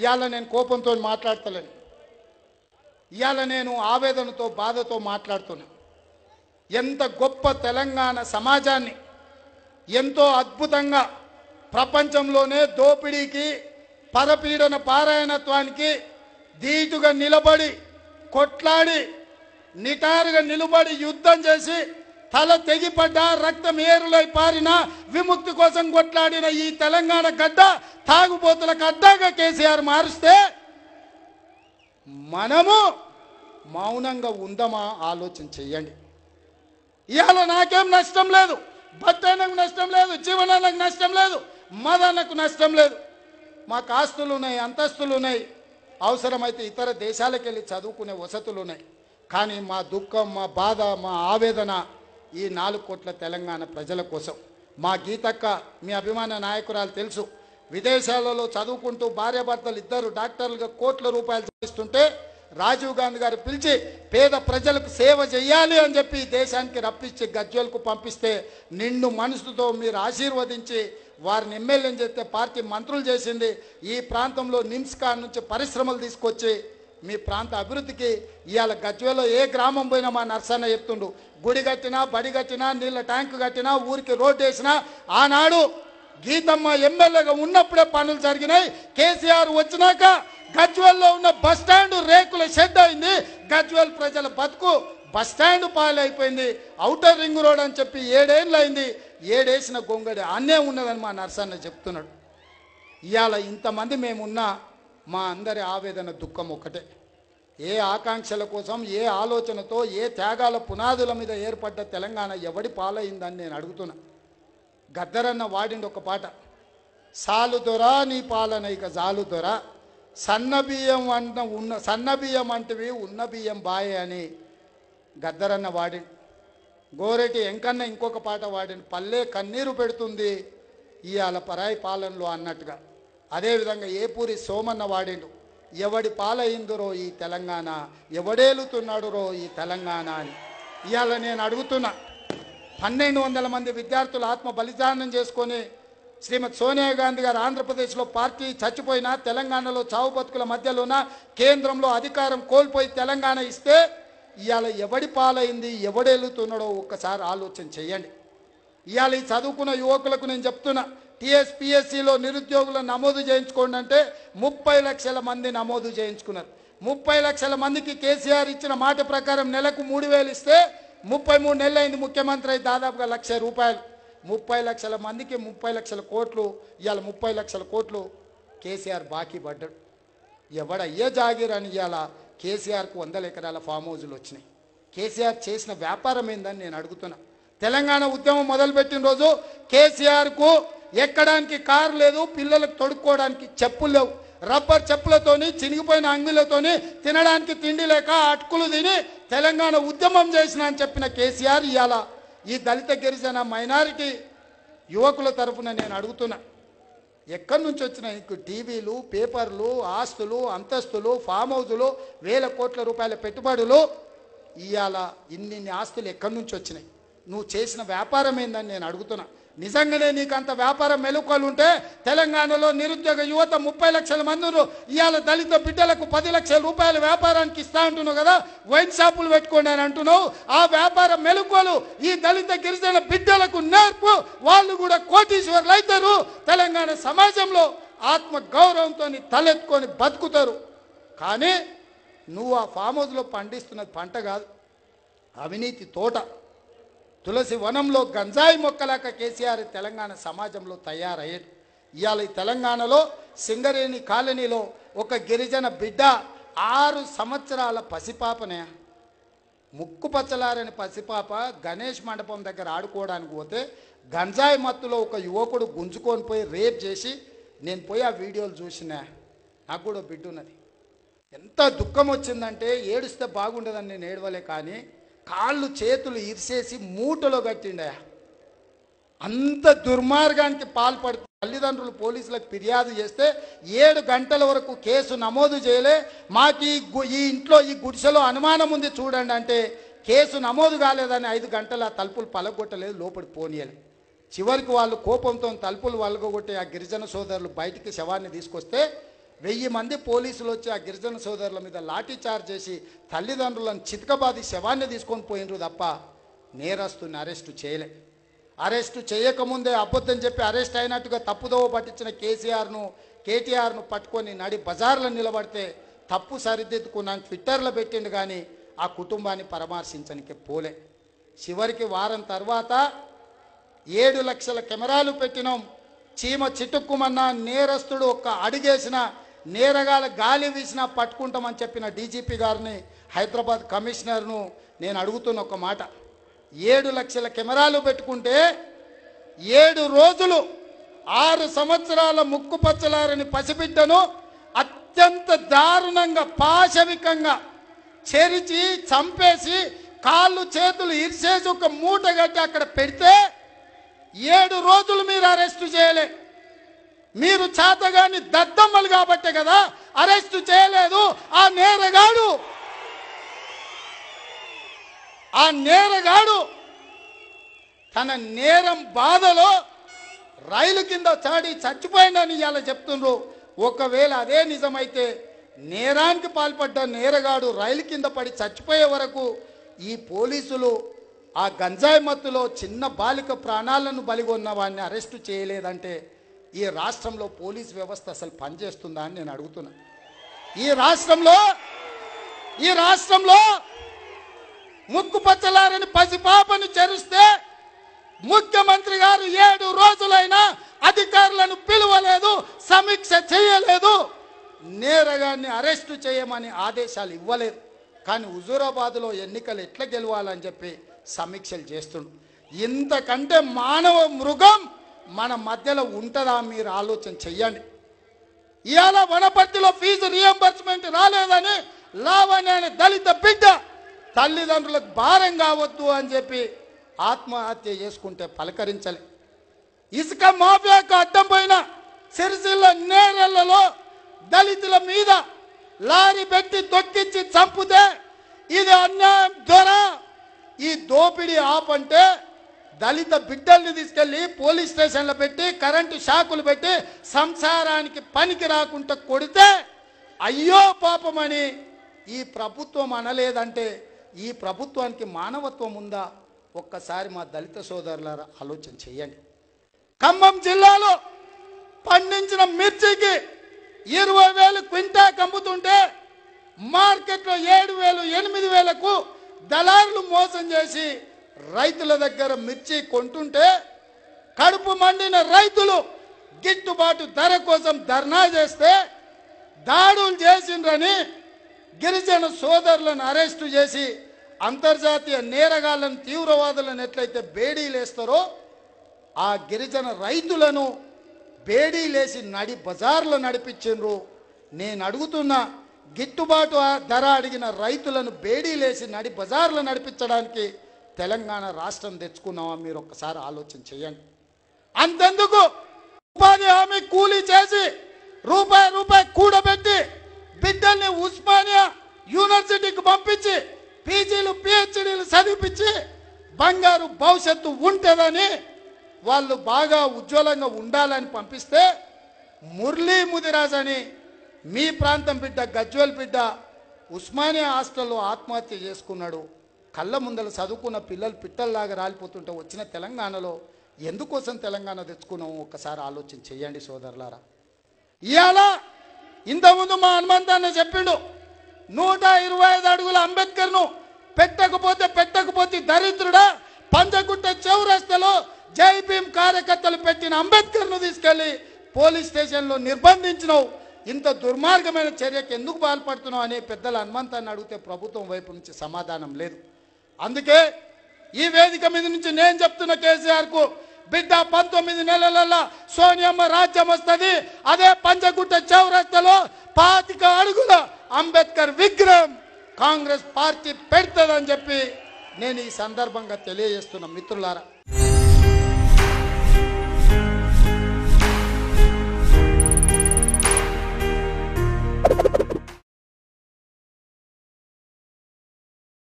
ఇవాళ నేను కోపంతో మాట్లాడతలేను ఇవాళ నేను ఆవేదనతో బాధతో మాట్లాడుతున్నా ఎంత గొప్ప తెలంగాణ సమాజాన్ని ఎంతో అద్భుతంగా ప్రపంచంలోనే దోపిడీకి పరపీడన పారాయణత్వానికి ధీటుగా నిలబడి కొట్లాడి నిటారుగా నిలబడి యుద్ధం చేసి తల తెగిపడ్డ రక్తం ఏరులై పారిన విముక్తి కోసం కొట్లాడిన ఈ తెలంగాణ గడ్డ తాగుబోతులకు అడ్డాగా కేసీఆర్ మారుస్తే మనము మౌనంగా ఉందమా ఆలోచన చెయ్యండి ఇవాళ నాకేం నష్టం లేదు బట్టనకు నష్టం లేదు జీవనానికి నష్టం లేదు మదనకు నష్టం లేదు మాకు ఆస్తులు ఉన్నాయి అంతస్తులు ఉన్నాయి అవసరమైతే ఇతర దేశాలకు వెళ్ళి చదువుకునే వసతులు ఉన్నాయి కానీ మా దుఃఖం మా బాధ మా ఆవేదన ఈ నాలుగు కోట్ల తెలంగాణ ప్రజల కోసం మా గీతక్క మీ అభిమాన నాయకురాలు తెలుసు విదేశాలలో చదువుకుంటూ భార్యాభర్తలు ఇద్దరు డాక్టర్లుగా కోట్ల రూపాయలు చేస్తుంటే రాజీవ్ గాంధీ గారు పిలిచి పేద ప్రజలకు సేవ చేయాలి అని చెప్పి ఈ దేశానికి రప్పించి గజ్వెల్కు పంపిస్తే నిండు మనసుతో మీరు ఆశీర్వదించి వారిని ఎమ్మెల్యేని చేస్తే పార్టీ మంత్రులు చేసింది ఈ ప్రాంతంలో నిమ్స్ కాడ నుంచి పరిశ్రమలు తీసుకొచ్చి మీ ప్రాంత అభివృద్ధికి ఇవాళ గజ్వేలో ఏ గ్రామం పోయినా మా నర్సన్న చెప్తుండు గుడి కట్టినా బడి కట్టినా నీళ్ళ ట్యాంకు కట్టినా ఊరికి రోడ్డు వేసినా ఆనాడు గీతమ్మ ఎమ్మెల్యేగా ఉన్నప్పుడే పనులు జరిగినాయి కేసీఆర్ వచ్చినాక గజ్వేల్లో ఉన్న బస్ స్టాండ్ రేకుల షెడ్ అయింది గజ్వేల్ ప్రజల బతుకు బస్ స్టాండ్ పాలైపోయింది ఔటర్ రింగ్ రోడ్ అని చెప్పి ఏడేళ్ళు అయింది ఏడేసిన గొంగడి అన్నే ఉన్నదని మా నర్సన్న చెప్తున్నాడు ఇవాళ ఇంతమంది మేమున్నా మా అందరి ఆవేదన దుఃఖం ఒకటే ఏ ఆకాంక్షల కోసం ఏ ఆలోచనతో ఏ త్యాగాల పునాదుల మీద ఏర్పడ్డ తెలంగాణ ఎవడి పాలైందని నేను అడుగుతున్నా గద్దరన్న వాడిండి ఒక పాట సాలు దొర నీ పాలన ఇక జాలు దొర సన్న బియ్యం అన్న ఉన్న సన్న బియ్యం అంటివి ఉన్న బియ్యం బాయే అని గద్దరన్న వాడి గోరెటి ఎంకన్న ఇంకొక పాట వాడిని పల్లె కన్నీరు పెడుతుంది ఇవాళ పరాయి పాలనలో అన్నట్టుగా అదేవిధంగా ఏపూరి సోమన్న వాడిండు ఎవడి పాలయిందురో ఈ తెలంగాణ ఎవడేలుతున్నాడురో ఈ తెలంగాణ అని ఇవాళ నేను అడుగుతున్నా పన్నెండు వందల మంది విద్యార్థులు ఆత్మ బలిదానం చేసుకొని శ్రీమతి సోనియా గాంధీ గారు ఆంధ్రప్రదేశ్లో పార్టీ చచ్చిపోయినా తెలంగాణలో చావు బతుకుల మధ్యలోన కేంద్రంలో అధికారం కోల్పోయి తెలంగాణ ఇస్తే ఇవాళ ఎవడి పాలైంది ఎవడెలుతున్నాడో ఒక్కసారి ఆలోచన చేయండి ఇవాళ ఈ చదువుకున్న యువకులకు నేను చెప్తున్నా టీఎస్పిఎస్సిలో నిరుద్యోగులను నమోదు చేయించుకోండి అంటే ముప్పై లక్షల మంది నమోదు చేయించుకున్నారు ముప్పై లక్షల మందికి కేసీఆర్ ఇచ్చిన మాట ప్రకారం నెలకు మూడు వేలు ఇస్తే ముప్పై మూడు నెలలు అయింది ముఖ్యమంత్రి అయి దాదాపుగా లక్ష రూపాయలు ముప్పై లక్షల మందికి ముప్పై లక్షల కోట్లు ఇవాళ ముప్పై లక్షల కోట్లు కేసీఆర్ బాకీ పడ్డాడు ఎవడ ఏ జాగీర్ అని ఇవాళ కేసీఆర్కు వందల ఎకరాల ఫామ్ హౌజులు వచ్చినాయి కేసీఆర్ చేసిన వ్యాపారం ఏందని నేను అడుగుతున్నా తెలంగాణ ఉద్యమం మొదలుపెట్టిన రోజు కేసీఆర్కు ఎక్కడానికి కారు లేదు పిల్లలకు తొడుక్కోవడానికి చెప్పులు లేవు రబ్బర్ చెప్పులతోని చినిగిపోయిన అంగిలతోని తినడానికి తిండి లేక అటుకులు తిని తెలంగాణ ఉద్యమం చేసిన అని చెప్పిన కేసీఆర్ ఇవాళ ఈ దళిత గిరిజన మైనారిటీ యువకుల తరఫున నేను అడుగుతున్నా ఎక్కడి నుంచి వచ్చిన ఇంక టీవీలు పేపర్లు ఆస్తులు అంతస్తులు ఫామ్ హౌజులు వేల కోట్ల రూపాయల పెట్టుబడులు ఇవాళ ఇన్నిన్ని ఆస్తులు ఎక్కడి నుంచి వచ్చినాయి నువ్వు చేసిన వ్యాపారం ఏందని నేను అడుగుతున్నా నిజంగానే నీకు అంత వ్యాపారం మెలుకలు ఉంటే తెలంగాణలో నిరుద్యోగ యువత ముప్పై లక్షల మంది ఉన్నారు. ఇవాళ దళిత బిడ్డలకు పది లక్షల రూపాయల వ్యాపారానికి ఇస్తా అంటున్నావు కదా వైన్ షాపులు పెట్టుకోండి అని అంటున్నావు ఆ వ్యాపార మెలుకలు ఈ దళిత గిరిజన బిడ్డలకు నేర్పు వాళ్ళు కూడా కోటీశ్వర్లు అవుతారు తెలంగాణ సమాజంలో ఆత్మ గౌరవంతో తలెత్తుకొని బతుకుతారు కానీ నువ్వు ఆ ఫామ్ హౌస్లో పండిస్తున్నది పంట కాదు అవినీతి తోట తులసి వనంలో గంజాయి మొక్కలాక కేసీఆర్ తెలంగాణ సమాజంలో తయారయ్యాడు ఇవాళ ఈ తెలంగాణలో సింగరేణి కాలనీలో ఒక గిరిజన బిడ్డ ఆరు సంవత్సరాల పసిపాపనే ముక్కు పచ్చలారని పసిపాప గణేష్ మండపం దగ్గర ఆడుకోవడానికి పోతే గంజాయి మత్తులో ఒక యువకుడు గుంజుకొని పోయి రేప్ చేసి నేను పోయి ఆ వీడియోలు చూసినా నాకు కూడా బిడ్డ ఉన్నది ఎంత దుఃఖం వచ్చిందంటే ఏడుస్తే బాగుండదని నేను ఏడవలే కానీ కాళ్ళు చేతులు ఇరిసేసి మూటలో కట్టిండే అంత దుర్మార్గానికి పాల్పడి తల్లిదండ్రులు పోలీసులకు ఫిర్యాదు చేస్తే ఏడు గంటల వరకు కేసు నమోదు చేయలే మాకు ఈ గు- ఈ ఇంట్లో ఈ గుడిసెలో అనుమానం ఉంది చూడండి అంటే కేసు నమోదు కాలేదని ఐదు గంటల తలుపులు పలగొట్టలేదు లోపలికి పోనీయాలి చివరికి వాళ్ళు కోపంతో తలుపులు వలగొట్టి ఆ గిరిజన సోదరులు బయటికి శవాన్ని తీసుకొస్తే వెయ్యి మంది పోలీసులు వచ్చి ఆ గిరిజన సోదరుల మీద లాఠీ చార్జ్ చేసి తల్లిదండ్రులను చితకబాది శవాన్ని తీసుకొని పోయినరు తప్ప నేరస్తుని అరెస్టు చేయలే అరెస్టు చేయకముందే అబద్ధం చెప్పి అరెస్ట్ అయినట్టుగా తప్పుదోవ పట్టించిన కేసీఆర్ను కేటీఆర్ను పట్టుకొని నడి బజార్లో నిలబడితే తప్పు సరిదిద్దుకున్నాను ట్విట్టర్లో పెట్టిండు కానీ ఆ కుటుంబాన్ని పరామర్శించడానికి పోలే చివరికి వారం తర్వాత ఏడు లక్షల కెమెరాలు పెట్టినాం చీమ చిటుక్కుమన్న నేరస్తుడు ఒక్క అడిగేసిన నేరగాల గాలి వీసినా పట్టుకుంటామని చెప్పిన డీజీపీ గారిని హైదరాబాద్ కమిషనర్ను నేను అడుగుతున్న ఒక మాట ఏడు లక్షల కెమెరాలు పెట్టుకుంటే ఏడు రోజులు ఆరు సంవత్సరాల ముక్కు పచ్చలారని పసిబిడ్డను అత్యంత దారుణంగా పాశవికంగా చెరిచి చంపేసి కాళ్ళు చేతులు ఇరిసేసి ఒక మూట కట్టి అక్కడ పెడితే ఏడు రోజులు మీరు అరెస్టు చేయలే మీరు చేతగాని దద్దమ్మలు కాబట్టే కదా అరెస్టు చేయలేదు ఆ నేరగాడు ఆ నేరగాడు తన నేరం బాధలో రైలు కింద చాడి చచ్చిపోయిందని ఇవాళ చెప్తుండ్రు ఒకవేళ అదే నిజమైతే నేరానికి పాల్పడ్డ నేరగాడు రైలు కింద పడి చచ్చిపోయే వరకు ఈ పోలీసులు ఆ గంజాయి మత్తులో చిన్న బాలిక ప్రాణాలను బలిగొన్న వాడిని అరెస్టు చేయలేదంటే ఈ రాష్ట్రంలో పోలీస్ వ్యవస్థ అసలు పనిచేస్తుందా అని నేను అడుగుతున్నా ఈ రాష్ట్రంలో ఈ రాష్ట్రంలో ముక్కు పచ్చలారని పసిపాపను చెరుస్తే ముఖ్యమంత్రి గారు ఏడు రోజులైనా అధికారులను పిలువలేదు సమీక్ష చేయలేదు నేరగాన్ని అరెస్టు చేయమని ఆదేశాలు ఇవ్వలేదు కానీ హుజూరాబాద్లో ఎన్నికలు ఎట్లా గెలవాలని చెప్పి సమీక్షలు చేస్తుండు ఇంతకంటే మానవ మృగం మన మధ్యలో ఉంటుందా మీరు ఆలోచన చెయ్యండి ఇవాళ వనపర్తిలో ఫీజు రియంబర్స్మెంట్ రాలేదని లావణ్య అనే దళిత బిడ్డ తల్లిదండ్రులకు భారం కావద్దు అని చెప్పి ఆత్మహత్య చేసుకుంటే పలకరించలే ఇసుక మాఫియాకు అడ్డం పోయిన సిరిసిల్ల నేరెళ్లలో దళితుల మీద లారీ పెట్టి తొక్కించి చంపితే ఇది అన్యాయం దొర ఈ దోపిడీ ఆపంటే దళిత బిడ్డల్ని తీసుకెళ్లి పోలీస్ స్టేషన్లో పెట్టి కరెంటు షాకులు పెట్టి సంసారానికి పనికి రాకుండా కొడితే అయ్యో పాపమని ఈ ప్రభుత్వం అనలేదంటే ఈ ప్రభుత్వానికి మానవత్వం ఉందా ఒక్కసారి మా దళిత సోదరులారా ఆలోచన చేయండి ఖమ్మం జిల్లాలో పండించిన మిర్చికి ఇరవై వేలు క్వింటాక్ అమ్ముతుంటే మార్కెట్లో ఏడు వేలు ఎనిమిది వేలకు దళారులు మోసం చేసి రైతుల దగ్గర మిర్చి కొంటుంటే కడుపు మండిన రైతులు గిట్టుబాటు ధర కోసం ధర్నా చేస్తే దాడులు చేసిండ్రని గిరిజన సోదరులను అరెస్టు చేసి అంతర్జాతీయ నేరగాళ్లను తీవ్రవాదులను ఎట్లయితే బేడీలేస్తారో ఆ గిరిజన రైతులను బేడీలేసి నడి బజార్లో నడిపించిండ్రు నేను అడుగుతున్న గిట్టుబాటు ఆ ధర అడిగిన రైతులను బేడీలేసి నడి బజార్లో నడిపించడానికి తెలంగాణ రాష్ట్రం తెచ్చుకున్నామా మీరు ఒక్కసారి ఆలోచన చేయండి అంతెందుకు ఉపాధి హామీ కూలీ చేసి రూపాయి రూపాయి కూడబెట్టి బిడ్డల్ని ఉస్మానియా యూనివర్సిటీకి పంపించి పీజీలు పిహెచ్డీలు చదివిపించి బంగారు భవిష్యత్తు ఉంటుందని వాళ్ళు బాగా ఉజ్వలంగా ఉండాలని పంపిస్తే మురళీ ముదిరాజ్ అని మీ ప్రాంతం బిడ్డ గజ్వల్ బిడ్డ ఉస్మానియా హాస్టల్లో ఆత్మహత్య చేసుకున్నాడు కళ్ళ ముందర చదువుకున్న పిల్లలు పిట్టల్లాగా రాలిపోతుంటే వచ్చిన తెలంగాణలో ఎందుకోసం తెలంగాణ తెచ్చుకున్నాము ఒక్కసారి ఆలోచన చెయ్యండి సోదరులారా ఇవాళ ఇంతకుముందు మా హనుమంతాన్ని చెప్పిండు నూట ఇరవై ఐదు అడుగుల అంబేద్కర్ను పెట్టకపోతే పెట్టకపోతే దరిద్రుడా పంజగుట్ట చౌరస్తలో జై భీమ్ కార్యకర్తలు పెట్టిన అంబేద్కర్ను తీసుకెళ్లి పోలీస్ స్టేషన్లో నిర్బంధించినావు ఇంత దుర్మార్గమైన చర్యకు ఎందుకు పాల్పడుతున్నావు అనే పెద్దల హనుమంతాన్ని అడిగితే ప్రభుత్వం వైపు నుంచి సమాధానం లేదు అందుకే ఈ వేదిక మీద నుంచి నేను చెప్తున్న కేసీఆర్ కు బిడ్డ పంతొమ్మిది నెలలలో సోనియమ్మ రాజ్యం వస్తుంది అదే పంచగుట్ట చౌరస్తలో పాతిక అడుగుల అంబేద్కర్ విగ్రహం కాంగ్రెస్ పార్టీ పెడుతుందని చెప్పి నేను ఈ సందర్భంగా తెలియజేస్తున్న మిత్రులారా